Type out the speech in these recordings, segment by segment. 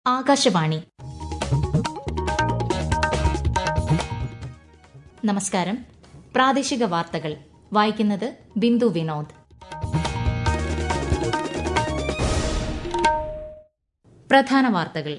ആകാശവാണി നമസ്കാരം പ്രാദേശിക വാർത്തകൾ വായിക്കുന്നത് ബിന്ദു വിനോദ് പ്രധാന വാർത്തകൾ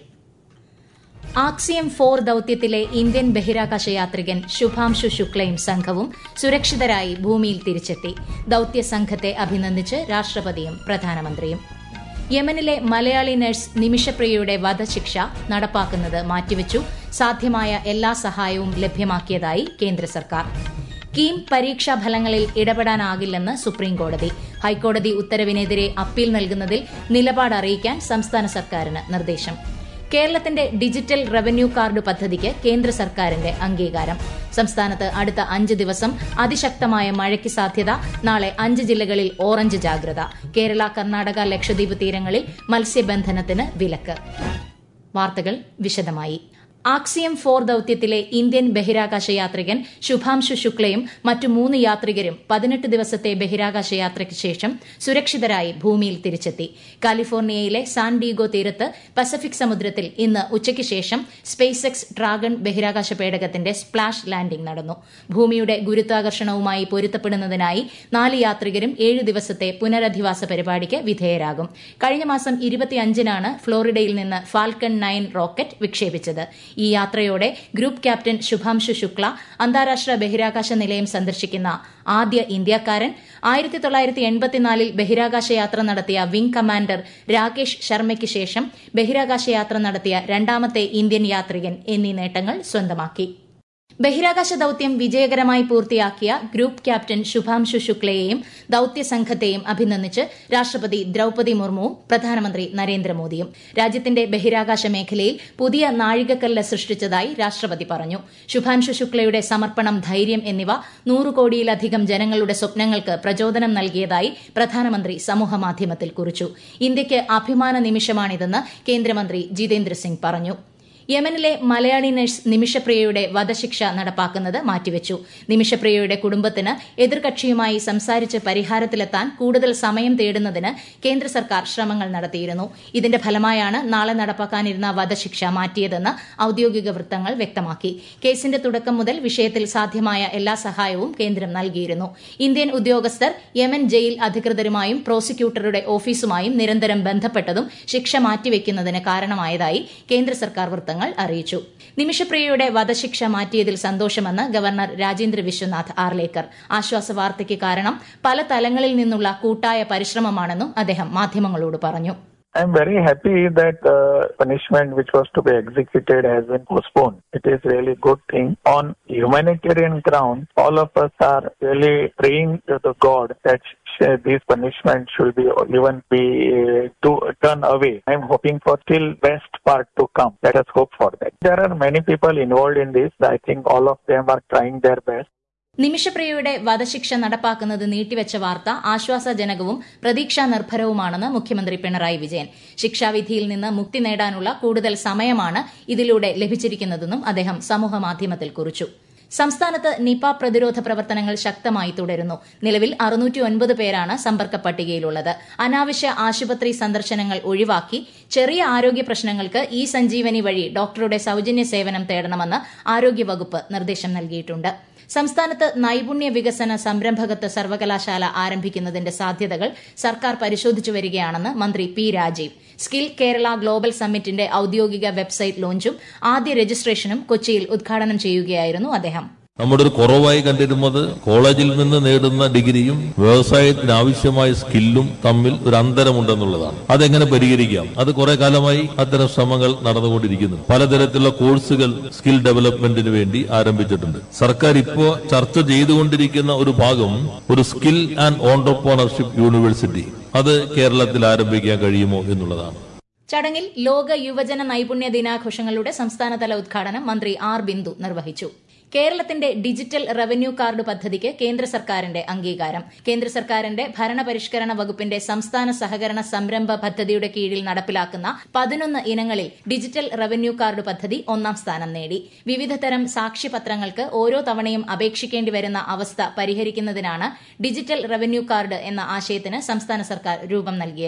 ആക്സിയം ഫോർ ദൌത്യത്തിലെ ഇന്ത്യൻ ബഹിരാകാശ യാത്രികൻ ശുഭാംശു ശുക്ലയും സംഘവും സുരക്ഷിതരായി ഭൂമിയിൽ തിരിച്ചെത്തി ദൌത്യ സംഘത്തെ അഭിനന്ദിച്ച് രാഷ്ട്രപതിയും പ്രധാനമന്ത്രിയും യമനിലെ മലയാളി നഴ്സ് നിമിഷപ്രിയയുടെ വധശിക്ഷ നടപ്പാക്കുന്നത് മാറ്റിവച്ചു സാധ്യമായ എല്ലാ സഹായവും ലഭ്യമാക്കിയതായി കേന്ദ്ര സർക്കാർ കീം പരീക്ഷാ ഫലങ്ങളിൽ ഇടപെടാനാകില്ലെന്ന് സുപ്രീംകോടതി ഹൈക്കോടതി ഉത്തരവിനെതിരെ അപ്പീൽ നൽകുന്നതിൽ നിലപാട് അറിയിക്കാൻ സംസ്ഥാന സർക്കാരിന് നിർദ്ദേശം കേരളത്തിന്റെ ഡിജിറ്റൽ റവന്യൂ കാർഡ് പദ്ധതിക്ക് കേന്ദ്ര സർക്കാരിന്റെ അംഗീകാരം സംസ്ഥാനത്ത് അടുത്ത അഞ്ച് ദിവസം അതിശക്തമായ മഴയ്ക്ക് സാധ്യത നാളെ അഞ്ച് ജില്ലകളിൽ ഓറഞ്ച് ജാഗ്രത കേരള കർണാടക ലക്ഷദ്വീപ് തീരങ്ങളിൽ മത്സ്യബന്ധനത്തിന് വിലക്ക് വാർത്തകൾ വിശദമായി ആക്സിയം ഫോർ ദൌത്യത്തിലെ ഇന്ത്യൻ ബഹിരാകാശ യാത്രികൻ ശുഭാംശു ശുക്ലയും മറ്റു മൂന്ന് യാത്രികരും പതിനെട്ട് ദിവസത്തെ ബഹിരാകാശ യാത്രയ്ക്ക് ശേഷം സുരക്ഷിതരായി ഭൂമിയിൽ തിരിച്ചെത്തി കാലിഫോർണിയയിലെ സാൻ ഡീഗോ തീരത്ത് പസഫിക് സമുദ്രത്തിൽ ഇന്ന് ഉച്ചയ്ക്ക് ശേഷം സ്പേസ് എക്സ് ഡ്രാഗൺ ബഹിരാകാശ പേടകത്തിന്റെ സ്പ്ലാഷ് ലാൻഡിംഗ് നടന്നു ഭൂമിയുടെ ഗുരുത്വാകർഷണവുമായി പൊരുത്തപ്പെടുന്നതിനായി നാല് യാത്രികരും ഏഴ് ദിവസത്തെ പുനരധിവാസ പരിപാടിക്ക് വിധേയരാകും കഴിഞ്ഞ മാസം ഇരുപത്തിയഞ്ചിനാണ് ഫ്ലോറിഡയിൽ നിന്ന് ഫാൽക്കൺ നയൻ റോക്കറ്റ് വിക്ഷേപിച്ചത് ഈ യാത്രയോടെ ഗ്രൂപ്പ് ക്യാപ്റ്റൻ ശുഭാംശു ശുക്ല അന്താരാഷ്ട്ര ബഹിരാകാശ നിലയം സന്ദർശിക്കുന്ന ആദ്യ ഇന്ത്യക്കാരൻ ആയിരത്തി തൊള്ളായിരത്തി എൺപത്തിനാലിൽ ബഹിരാകാശ യാത്ര നടത്തിയ വിംഗ് കമാൻഡർ രാകേഷ് ശർമ്മയ്ക്ക് ശേഷം ബഹിരാകാശ യാത്ര നടത്തിയ രണ്ടാമത്തെ ഇന്ത്യൻ യാത്രികൻ എന്നീ നേട്ടങ്ങൾ സ്വന്തമാക്കി ബഹിരാകാശ ദൌത്യം വിജയകരമായി പൂർത്തിയാക്കിയ ഗ്രൂപ്പ് ക്യാപ്റ്റൻ ശുഭാംശു ശുക്ലയെയും ദൌത്യ സംഘത്തെയും അഭിനന്ദിച്ച് രാഷ്ട്രപതി ദ്രൌപതി മുർമുവും പ്രധാനമന്ത്രി നരേന്ദ്രമോദിയും രാജ്യത്തിന്റെ ബഹിരാകാശ മേഖലയിൽ പുതിയ നാഴികക്കല്ല് സൃഷ്ടിച്ചതായി രാഷ്ട്രപതി പറഞ്ഞു ശുഭാംശു ശുക്ലയുടെ സമർപ്പണം ധൈര്യം എന്നിവ നൂറ് കോടിയിലധികം ജനങ്ങളുടെ സ്വപ്നങ്ങൾക്ക് പ്രചോദനം നൽകിയതായി പ്രധാനമന്ത്രി സമൂഹമാധ്യമത്തിൽ കുറിച്ചു ഇന്ത്യയ്ക്ക് അഭിമാന നിമിഷമാണിതെന്ന് കേന്ദ്രമന്ത്രി ജിതേന്ദ്ര സിംഗ് പറഞ്ഞു യമനിലെ മലയാളി നഴ്സ് നിമിഷപ്രിയയുടെ വധശിക്ഷ നടപ്പാക്കുന്നത് മാറ്റിവച്ചു നിമിഷപ്രിയയുടെ കുടുംബത്തിന് എതിർകക്ഷിയുമായി സംസാരിച്ച് പരിഹാരത്തിലെത്താൻ കൂടുതൽ സമയം തേടുന്നതിന് കേന്ദ്ര സർക്കാർ ശ്രമങ്ങൾ നടത്തിയിരുന്നു ഇതിന്റെ ഫലമായാണ് നാളെ നടപ്പാക്കാനിരുന്ന വധശിക്ഷ മാറ്റിയതെന്ന് ഔദ്യോഗിക വൃത്തങ്ങൾ വ്യക്തമാക്കി കേസിന്റെ തുടക്കം മുതൽ വിഷയത്തിൽ സാധ്യമായ എല്ലാ സഹായവും കേന്ദ്രം നൽകിയിരുന്നു ഇന്ത്യൻ ഉദ്യോഗസ്ഥർ യമൻ ജയിൽ അധികൃതരുമായും പ്രോസിക്യൂട്ടറുടെ ഓഫീസുമായും നിരന്തരം ബന്ധപ്പെട്ടതും ശിക്ഷ മാറ്റിവെക്കുന്നതിന് കാരണമായതായി കേന്ദ്ര സർക്കാർ വൃത്തങ്ങൾ വൃത്തങ്ങൾ അറിയിച്ചു നിമിഷപ്രിയയുടെ വധശിക്ഷ മാറ്റിയതിൽ സന്തോഷമെന്ന് ഗവർണർ രാജേന്ദ്ര വിശ്വനാഥ് ആർലേക്കർ ആശ്വാസ വാർത്തയ്ക്ക് കാരണം പല തലങ്ങളിൽ നിന്നുള്ള കൂട്ടായ പരിശ്രമമാണെന്നും അദ്ദേഹം മാധ്യമങ്ങളോട് പറഞ്ഞു I'm very happy that the uh, punishment which was to be executed has been postponed. It is really good thing. On humanitarian ground, all of us are really praying to the God that these punishments should be even be uh, to turn away. I'm hoping for still best part to come. Let us hope for that. There are many people involved in this. I think all of them are trying their best. നിമിഷപ്രിയയുടെ വധശിക്ഷ നടപ്പാക്കുന്നത് നീട്ടിവെച്ച വാർത്ത ആശ്വാസജനകവും പ്രതീക്ഷാ നിർഭരവുമാണെന്ന് മുഖ്യമന്ത്രി പിണറായി വിജയൻ ശിക്ഷാവിധിയിൽ നിന്ന് മുക്തി നേടാനുള്ള കൂടുതൽ സമയമാണ് ഇതിലൂടെ ലഭിച്ചിരിക്കുന്നതെന്നും അദ്ദേഹം സമൂഹമാധ്യമത്തിൽ കുറിച്ചു സംസ്ഥാനത്ത് നിപ പ്രതിരോധ പ്രവർത്തനങ്ങൾ ശക്തമായി തുടരുന്നു നിലവിൽ അറുന്നൂറ്റി പേരാണ് സമ്പർക്ക പട്ടികയിലുള്ളത് അനാവശ്യ ആശുപത്രി സന്ദർശനങ്ങൾ ഒഴിവാക്കി ചെറിയ ആരോഗ്യ പ്രശ്നങ്ങൾക്ക് ഇ സഞ്ജീവനി വഴി ഡോക്ടറുടെ സൌജന്യ സേവനം തേടണമെന്ന് ആരോഗ്യവകുപ്പ് നിർദ്ദേശം നൽകിയിട്ടുണ്ട് സംസ്ഥാനത്ത് നൈപുണ്യ വികസന സംരംഭകത്വ സർവകലാശാല ആരംഭിക്കുന്നതിന്റെ സാധ്യതകൾ സർക്കാർ പരിശോധിച്ചു വരികയാണെന്ന് മന്ത്രി P Rajeev skill Kerala global സമ്മിറ്റിന്റെ ഔദ്യോഗിക വെബ്സൈറ്റ് ലോഞ്ചും ആദ്യ രജിസ്ട്രേഷനും കൊച്ചിയിൽ ഉദ്ഘാടനം ചെയ്യുകയായിരുന്നു അദ്ദേഹം നമ്മുടെ ഒരു കുറവായി കണ്ടിരുന്നത് കോളേജിൽ നിന്ന് നേടുന്ന ഡിഗ്രിയും വ്യവസായത്തിന് ആവശ്യമായ സ്കില്ലും തമ്മിൽ ഒരു അന്തരമുണ്ടെന്നുള്ളതാണ് അതെങ്ങനെ പരിഹരിക്കാം അത് കുറെ കാലമായി അത്തരം ശ്രമങ്ങൾ നടന്നുകൊണ്ടിരിക്കുന്നു പലതരത്തിലുള്ള കോഴ്സുകൾ സ്കിൽ ഡെവലപ്മെന്റിന് വേണ്ടി ആരംഭിച്ചിട്ടുണ്ട് സർക്കാർ ഇപ്പോ ചർച്ച ചെയ്തുകൊണ്ടിരിക്കുന്ന ഒരു ഭാഗം ഒരു സ്കിൽ ആൻഡ് ഓണ്ടർപ്രണർഷിപ്പ് യൂണിവേഴ്സിറ്റി അത് കേരളത്തിൽ ആരംഭിക്കാൻ കഴിയുമോ എന്നുള്ളതാണ് ചടങ്ങിൽ ലോക യുവജന നൈപുണ്യ ദിനാഘോഷങ്ങളുടെ സംസ്ഥാനതല ഉദ്ഘാടനം മന്ത്രി ആർ ബിന്ദു നിർവഹിച്ചു കേരളത്തിന്റെ ഡിജിറ്റൽ റവന്യൂ കാർഡ് പദ്ധതിക്ക് കേന്ദ്ര സർക്കാരിന്റെ അംഗീകാരം കേന്ദ്ര സർക്കാരിന്റെ ഭരണപരിഷ്കരണ വകുപ്പിന്റെ സംസ്ഥാന സഹകരണ സംരംഭ പദ്ധതിയുടെ കീഴിൽ നടപ്പിലാക്കുന്ന പതിനൊന്ന് ഇനങ്ങളിൽ ഡിജിറ്റൽ റവന്യൂ കാർഡ് പദ്ധതി ഒന്നാം സ്ഥാനം നേടി വിവിധതരം സാക്ഷ്യപത്രങ്ങൾക്ക് ഓരോ തവണയും അപേക്ഷിക്കേണ്ടി വരുന്ന അവസ്ഥ പരിഹരിക്കുന്നതിനാണ് ഡിജിറ്റൽ റവന്യൂ കാർഡ് എന്ന ആശയത്തിന് സംസ്ഥാന സർക്കാർ രൂപം നൽകിയത്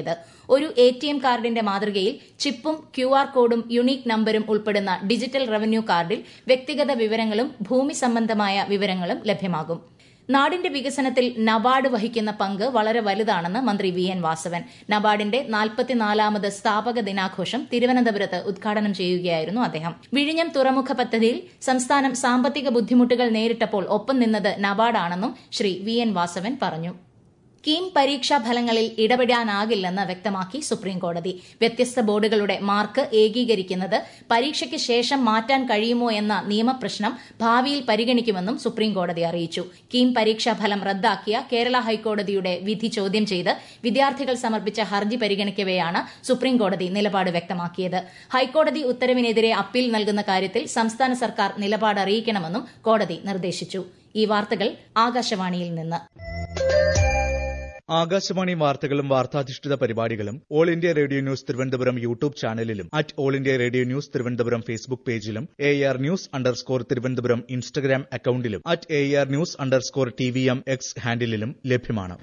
ഒരു എ ടി എം കാർഡിന്റെ മാതൃകയിൽ ചിപ്പും ക്യു ആർ കോഡും യുണീക് നമ്പരും ഉൾപ്പെടുന്ന ഡിജിറ്റൽ റവന്യൂ കാർഡിൽ വ്യക്തിഗത വിവരങ്ങളും ഭൂമി സംബന്ധമായ വിവരങ്ങളും ലഭ്യമാകും നാടിന്റെ വികസനത്തിൽ നബാർഡ് വഹിക്കുന്ന പങ്ക് വളരെ വലുതാണെന്ന് മന്ത്രി വി എൻ വാസവൻ നബാർഡിന്റെ നാൽപ്പത്തിനാലാമത് സ്ഥാപക ദിനാഘോഷം തിരുവനന്തപുരത്ത് ഉദ്ഘാടനം ചെയ്യുകയായിരുന്നു അദ്ദേഹം വിഴിഞ്ഞം തുറമുഖ പദ്ധതിയിൽ സംസ്ഥാനം സാമ്പത്തിക ബുദ്ധിമുട്ടുകൾ നേരിട്ടപ്പോൾ ഒപ്പം നിന്നത് നബാർഡാണെന്നും ശ്രീ വി എൻ വാസവൻ പറഞ്ഞു കീം പരീക്ഷാ ഫലങ്ങളിൽ ഇടപെടാനാകില്ലെന്ന് വ്യക്തമാക്കി സുപ്രീംകോടതി വ്യത്യസ്ത ബോർഡുകളുടെ മാർക്ക് ഏകീകരിക്കുന്നത് പരീക്ഷയ്ക്ക് ശേഷം മാറ്റാൻ കഴിയുമോ എന്ന നിയമപ്രശ്നം ഭാവിയിൽ പരിഗണിക്കുമെന്നും സുപ്രീംകോടതി അറിയിച്ചു കീം പരീക്ഷാ ഫലം റദ്ദാക്കിയ കേരള ഹൈക്കോടതിയുടെ വിധി ചോദ്യം ചെയ്ത് വിദ്യാർത്ഥികൾ സമർപ്പിച്ച ഹർജി പരിഗണിക്കവെയാണ് സുപ്രീംകോടതി നിലപാട് വ്യക്തമാക്കിയത് ഹൈക്കോടതി ഉത്തരവിനെതിരെ അപ്പീൽ നൽകുന്ന കാര്യത്തിൽ സംസ്ഥാന സർക്കാർ നിലപാട് അറിയിക്കണമെന്നും കോടതി നിർദ്ദേശിച്ചു ഈ വാർത്തകൾ ആകാശവാണിയിൽ നിന്ന് ആകാശവാണി വാർത്തകളും വാർത്താധിഷ്ഠിത പരിപാടികളും all India radio news Thiruvananthapuram YouTube ചാനലിലും at all India radio news Thiruvananthapuram Facebook പേജിലും A R news underscore Thiruvananthapuram Instagram അക്കൌണ്ടിലും at A R news underscore T V M X ഹാൻഡിലും ലഭ്യമാണ്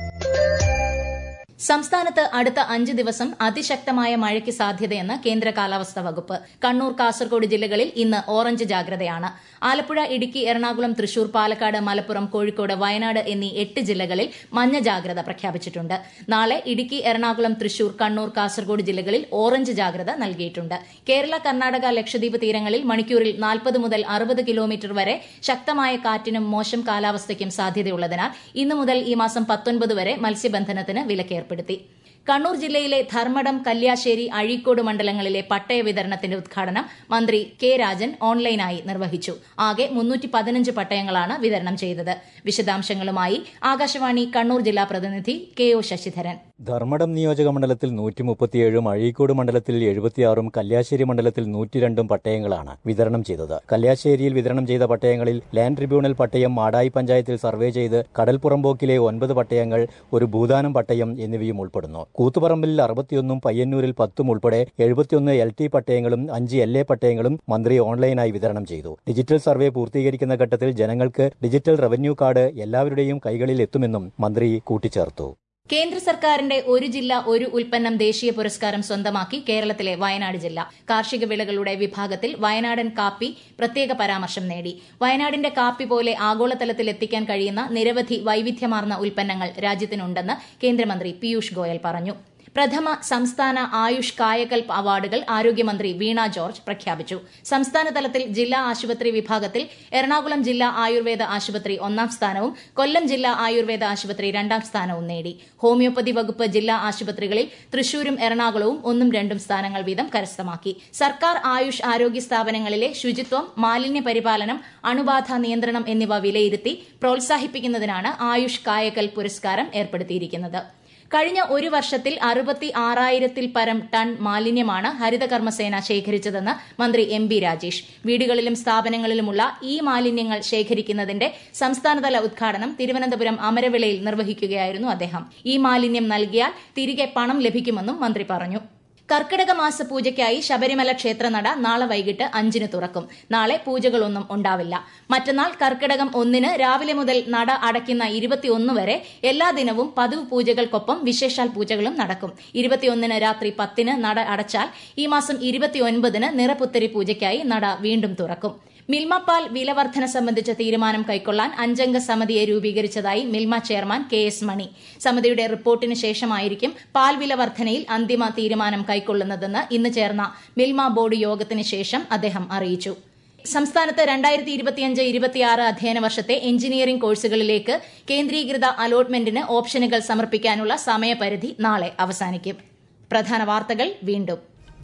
സംസ്ഥാനത്ത് അടുത്ത അഞ്ച് ദിവസം അതിശക്തമായ മഴയ്ക്ക് സാധ്യതയെന്ന് കേന്ദ്ര കാലാവസ്ഥാ വകുപ്പ് കണ്ണൂർ കാസർഗോഡ് ജില്ലകളിൽ ഇന്ന് ഓറഞ്ച് ജാഗ്രതയാണ് ആലപ്പുഴ ഇടുക്കി എറണാകുളം തൃശൂർ പാലക്കാട് മലപ്പുറം കോഴിക്കോട് വയനാട് എന്നീ എട്ട് ജില്ലകളിൽ മഞ്ഞ ജാഗ്രത പ്രഖ്യാപിച്ചിട്ടുണ്ട് നാളെ ഇടുക്കി എറണാകുളം തൃശൂർ കണ്ണൂർ കാസർഗോഡ് ജില്ലകളിൽ ഓറഞ്ച് ജാഗ്രത നൽകിയിട്ടുണ്ട് കേരള കർണാടക ലക്ഷദ്വീപ് തീരങ്ങളിൽ മണിക്കൂറിൽ നാൽപ്പത് മുതൽ അറുപത് കിലോമീറ്റർ വരെ ശക്തമായ കാറ്റിനും മോശം കാലാവസ്ഥയ്ക്കും സാധ്യതയുള്ളതിനാൽ ഇന്നു മുതൽ ഈ മാസം പത്തൊൻപത് വരെ മത്സ്യബന്ധനത്തിന് വിലക്കേർപ്പെടുത്തി കണ്ണൂർ ജില്ലയിലെ ധർമ്മടം കല്യാശ്ശേരി അഴീക്കോട് മണ്ഡലങ്ങളിലെ പട്ടയ വിതരണത്തിന്റെ ഉദ്ഘാടനം മന്ത്രി കെ രാജൻ ഓൺലൈനായി നിർവഹിച്ചു ആകെ മുന്നൂറ്റി പതിനഞ്ച് പട്ടയങ്ങളാണ് വിതരണം ചെയ്തത് വിശദാംശങ്ങളുമായി ആകാശവാണി കണ്ണൂർ ജില്ലാ പ്രതിനിധി കെ ഒ ശശിധരൻ ധർമ്മടം നിയോജക മണ്ഡലത്തിൽ നൂറ്റി മുപ്പത്തിയേഴും അഴീക്കോട് മണ്ഡലത്തിൽ എഴുപത്തിയാറും കല്യാശ്ശേരി മണ്ഡലത്തിൽ നൂറ്റിരണ്ടും പട്ടയങ്ങളാണ് വിതരണം ചെയ്തത് കല്യാശ്ശേരിയിൽ വിതരണം ചെയ്ത പട്ടയങ്ങളിൽ ലാൻഡ് ട്രിബ്യൂണൽ പട്ടയം മാടായി പഞ്ചായത്തിൽ സർവേ ചെയ്ത് കടൽപ്പുറമ്പോക്കിലെ ഒൻപത് പട്ടയങ്ങൾ ഒരു ഭൂദാനം പട്ടയം എന്നിവയും ഉൾപ്പെടുന്നു കൂത്തുപറമ്പിൽ അറുപത്തിയൊന്നും പയ്യന്നൂരിൽ പത്തും ഉൾപ്പെടെ എഴുപത്തിയൊന്ന് എൽ ടി പട്ടയങ്ങളും അഞ്ച് എൽ എ പട്ടയങ്ങളും മന്ത്രി ഓൺലൈനായി വിതരണം ചെയ്തു ഡിജിറ്റൽ സർവേ പൂർത്തീകരിക്കുന്ന ഘട്ടത്തിൽ ജനങ്ങൾക്ക് ഡിജിറ്റൽ റവന്യൂ കാർഡ് എല്ലാവരുടെയും കൈകളിൽ എത്തുമെന്നും മന്ത്രി കൂട്ടിച്ചേർത്തു കേന്ദ്ര സർക്കാരിന്റെ ഒരു ജില്ല ഒരു ഉൽപ്പന്നം ദേശീയ പുരസ്കാരം സ്വന്തമാക്കി കേരളത്തിലെ വയനാട് ജില്ല കാർഷിക വിളകളുടെ വിഭാഗത്തിൽ വയനാടൻ കാപ്പി പ്രത്യേക പരാമർശം നേടി വയനാടിന്റെ കാപ്പി പോലെ ആഗോളതലത്തിൽ എത്തിക്കാൻ കഴിയുന്ന നിരവധി വൈവിധ്യമാർന്ന ഉൽപ്പന്നങ്ങൾ രാജ്യത്തിനുണ്ടെന്ന് കേന്ദ്രമന്ത്രി പീയൂഷ് ഗോയൽ പറഞ്ഞു പ്രഥമ സംസ്ഥാന ആയുഷ് കായകൽപ് അവാർഡുകൾ ആരോഗ്യമന്ത്രി വീണ ജോർജ് പ്രഖ്യാപിച്ചു സംസ്ഥാന തലത്തിൽ ജില്ലാ ആശുപത്രി വിഭാഗത്തിൽ എറണാകുളം ജില്ലാ ആയുർവേദ ആശുപത്രി ഒന്നാം സ്ഥാനവും കൊല്ലം ജില്ലാ ആയുർവേദ ആശുപത്രി രണ്ടാം സ്ഥാനവും നേടി ഹോമിയോപ്പതി വകുപ്പ് ജില്ലാ ആശുപത്രികളിൽ തൃശൂരും എറണാകുളവും ഒന്നും രണ്ടും സ്ഥാനങ്ങൾ വീതം കരസ്ഥമാക്കി സർക്കാർ ആയുഷ് ആരോഗ്യ സ്ഥാപനങ്ങളിലെ ശുചിത്വം മാലിന്യ പരിപാലനം അണുബാധ നിയന്ത്രണം എന്നിവ വിലയിരുത്തി പ്രോത്സാഹിപ്പിക്കുന്നതിനാണ് ആയുഷ് കായകൽ പുരസ്കാരം ഏർപ്പെടുത്തിയിരിക്കുന്നത് കഴിഞ്ഞ ഒരു വർഷത്തിൽ അറുപത്തി ആറായിരത്തിൽ പരം ടൺ മാലിന്യമാണ് ഹരിതകർമ്മസേന ശേഖരിച്ചതെന്ന് മന്ത്രി എം ബി രാജേഷ് വീടുകളിലും സ്ഥാപനങ്ങളിലുമുള്ള ഈ മാലിന്യങ്ങൾ ശേഖരിക്കുന്നതിന്റെ സംസ്ഥാനതല ഉദ്ഘാടനം തിരുവനന്തപുരം അമരവിളയിൽ നിർവഹിക്കുകയായിരുന്നു അദ്ദേഹം ഈ മാലിന്യം നൽകിയാൽ തിരികെ പണം ലഭിക്കുമെന്നും മന്ത്രി പറഞ്ഞു കർക്കിടക മാസ പൂജയ്ക്കായി ശബരിമല ക്ഷേത്രനട നാളെ വൈകിട്ട് അഞ്ചിന് തുറക്കും നാളെ പൂജകളൊന്നും ഉണ്ടാവില്ല മറ്റന്നാൾ കർക്കിടകം ഒന്നിന് രാവിലെ മുതൽ നട അടയ്ക്കുന്ന ഇരുപത്തിയൊന്ന് വരെ എല്ലാ ദിനവും പതിവ് പൂജകൾക്കൊപ്പം വിശേഷാൽ പൂജകളും നടക്കും ഇരുപത്തിയൊന്നിന് രാത്രി പത്തിന് നട അടച്ചാൽ ഈ മാസം ഇരുപത്തിയൊൻപതിന് നിറപുത്തരി പൂജയ്ക്കായി നട വീണ്ടും തുറക്കും മിൽമ പാൽ വിലവർധന സംബന്ധിച്ച തീരുമാനം കൈക്കൊള്ളാൻ അഞ്ചംഗ സമിതിയെ രൂപീകരിച്ചതായി Milma chairman K S Mani സമിതിയുടെ റിപ്പോർട്ടിന് ശേഷമായിരിക്കും പാൽ വില വർധനയിൽ അന്തിമ തീരുമാനം കൈക്കൊള്ളുന്നതെന്ന് ഇന്ന് ചേർന്ന മിൽമ ബോർഡ് യോഗത്തിന് ശേഷം അദ്ദേഹം അറിയിച്ചു സംസ്ഥാനത്ത് രണ്ടായിരത്തി ഇരുപത്തിയഞ്ച് ഇരുപത്തിയാറ് അധ്യയന വർഷത്തെ എഞ്ചിനീയറിംഗ് കോഴ്സുകളിലേക്ക് കേന്ദ്രീകൃത അലോട്ട്മെന്റിന് ഓപ്ഷനുകൾ സമർപ്പിക്കാനുള്ള സമയപരിധി നാളെ അവസാനിക്കും പ്രധാന വാർത്തകൾ വീണ്ടും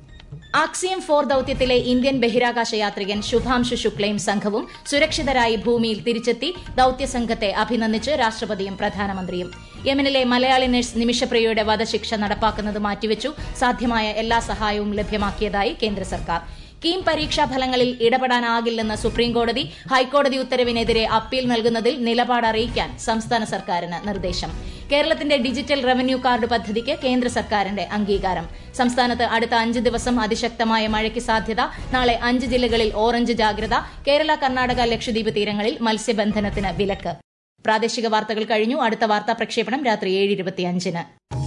ആക്സിയം ഫോർ ദൌത്യത്തിലെ ഇന്ത്യൻ ബഹിരാകാശ യാത്രികൻ ശുഭാംശു ശുക്ലയും സംഘവും സുരക്ഷിതരായി ഭൂമിയിൽ തിരിച്ചെത്തി ദൌത്യ സംഘത്തെ അഭിനന്ദിച്ച് രാഷ്ട്രപതിയും പ്രധാനമന്ത്രിയും യമനിലെ മലയാളി നഴ്സ് നിമിഷപ്രിയയുടെ വധശിക്ഷ നടപ്പാക്കുന്നത് മാറ്റിവെച്ചു സാധ്യമായ എല്ലാ സഹായവും ലഭ്യമാക്കിയതായി കേന്ദ്ര സർക്കാർ കീം പരീക്ഷാ ഫലങ്ങളിൽ ഇടപെടാനാകില്ലെന്ന സുപ്രീംകോടതി ഹൈക്കോടതി ഉത്തരവിനെതിരെ അപ്പീൽ നൽകുന്നതിൽ നിലപാട് അറിയിക്കാൻ സംസ്ഥാന സർക്കാരിന് നിർദ്ദേശം കേരളത്തിന്റെ ഡിജിറ്റൽ റവന്യൂ കാർഡ് പദ്ധതിക്ക് കേന്ദ്ര സർക്കാരിന്റെ അംഗീകാരം സംസ്ഥാനത്ത് അടുത്ത അഞ്ച് ദിവസം അതിശക്തമായ മഴയ്ക്ക് സാധ്യത നാളെ അഞ്ച് ജില്ലകളിൽ ഓറഞ്ച് ജാഗ്രത കേരള കർണാടക ലക്ഷദ്വീപ് തീരങ്ങളിൽ മത്സ്യബന്ധനത്തിന് വിലക്ക് പ്രാദേശിക വാർത്തകൾ കഴിഞ്ഞു അടുത്ത വാർത്താ പ്രക്ഷേപണം രാത്രി ഏഴ് ഇരുപത്തിയഞ്ചിന്